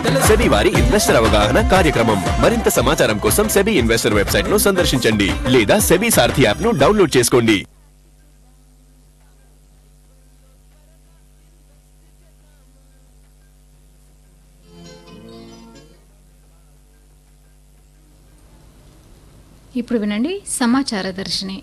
SEBI వారి investor అవగాహన కార్యక్రమం మరింత సమాచారం కోసం సెబీ ఇన్వెస్టర్ వెబ్సైట్ ను సందర్శించండి లేదా సెబీ సారథి యాప్ ను డౌన్లోడ్ చేసుకోండి ఇప్పుడు వినండి సమాచార దర్శిని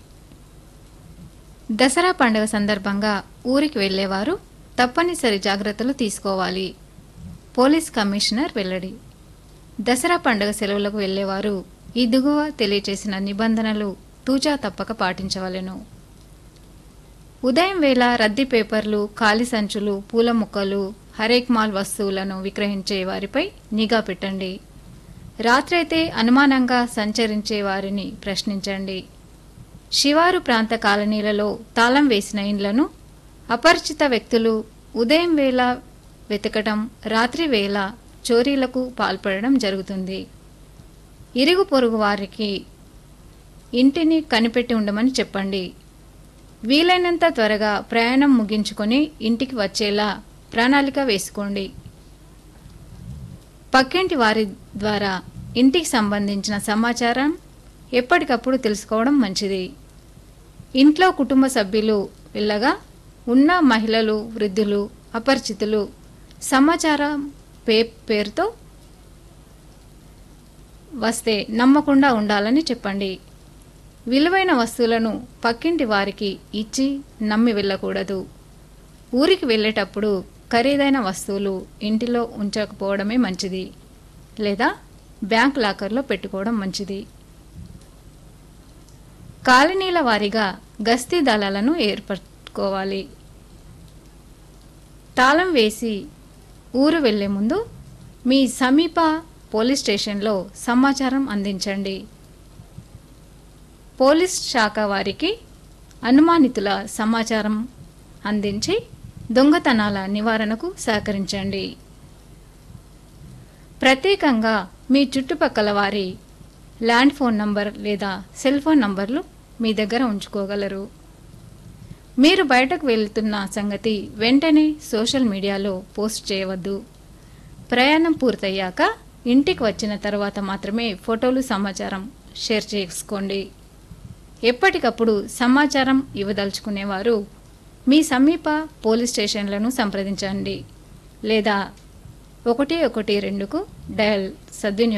దసరా పండుగ సందర్భంగా ఊరికి వెళ్ళేవారు తప్పనిసరి జాగ్రత్తలు తీసుకోవాలి పోలీస్ కమిషనర్ వెల్లడి దసరా పండుగ సెలవులకు వెళ్ళేవారు ఈ దిగువ తెలియచేసిన నిబంధనలు తూచా తప్పక పాటించవలెను ఉదయం వేళ రద్దీ పేపర్లు ఖాళీ సంచులు పూల మొక్కలు హరేక్ మాల్ వస్తువులను విక్రయించే వారిపై నిఘా పెట్టండి రాత్రైతే అనుమానంగా సంచరించే వారిని ప్రశ్నించండి శివారు ప్రాంత కాలనీలలో తాళం వేసిన ఇండ్లను అపరిచిత వ్యక్తులు ఉదయం వేళ వెతకడం రాత్రి వేళ చోరీలకు పాల్పడడం జరుగుతుంది ఇరుగు పొరుగు వారికి ఇంటిని కనిపెట్టి ఉండమని చెప్పండి వీలైనంత త్వరగా ప్రయాణం ముగించుకొని ఇంటికి వచ్చేలా ప్రణాళిక వేసుకోండి పక్కింటి వారి ద్వారా ఇంటికి సంబంధించిన సమాచారం ఎప్పటికప్పుడు తెలుసుకోవడం మంచిది ఇంట్లో కుటుంబ సభ్యులు వెళ్ళగా ఉన్న మహిళలు వృద్ధులు అపరిచితులు సమాచారం పే పేరుతో వస్తే నమ్మకుండా ఉండాలని చెప్పండి విలువైన వస్తువులను పక్కింటి వారికి ఇచ్చి నమ్మి వెళ్ళకూడదు ఊరికి వెళ్ళేటప్పుడు ఖరీదైన వస్తువులు ఇంటిలో ఉంచకపోవడమే మంచిది లేదా బ్యాంక్ లాకర్లో పెట్టుకోవడం మంచిది కాలనీల వారీగా గస్తీ దళాలను ఏర్పరచుకోవాలి తాళం వేసి ఊరు వెళ్లే ముందు మీ సమీప పోలీస్ స్టేషన్లో సమాచారం అందించండి పోలీస్ శాఖ వారికి అనుమానితుల సమాచారం అందించి దొంగతనాల నివారణకు సహకరించండి ప్రత్యేకంగా మీ చుట్టుపక్కల వారి ల్యాండ్ ఫోన్ నంబర్ లేదా సెల్ ఫోన్ నంబర్లు మీ దగ్గర ఉంచుకోగలరు మీరు బయటకు వెళ్తున్న సంగతి వెంటనే సోషల్ మీడియాలో పోస్ట్ చేయవద్దు ప్రయాణం పూర్తయ్యాక ఇంటికి వచ్చిన తర్వాత మాత్రమే ఫోటోలు సమాచారం షేర్ చేసుకోండి ఎప్పటికప్పుడు సమాచారం ఇవ్వదలుచుకునేవారు మీ సమీప పోలీస్ స్టేషన్లను సంప్రదించండి లేదా ఒకటి ఒకటి రెండుకు డయల్ సద్వినియోగం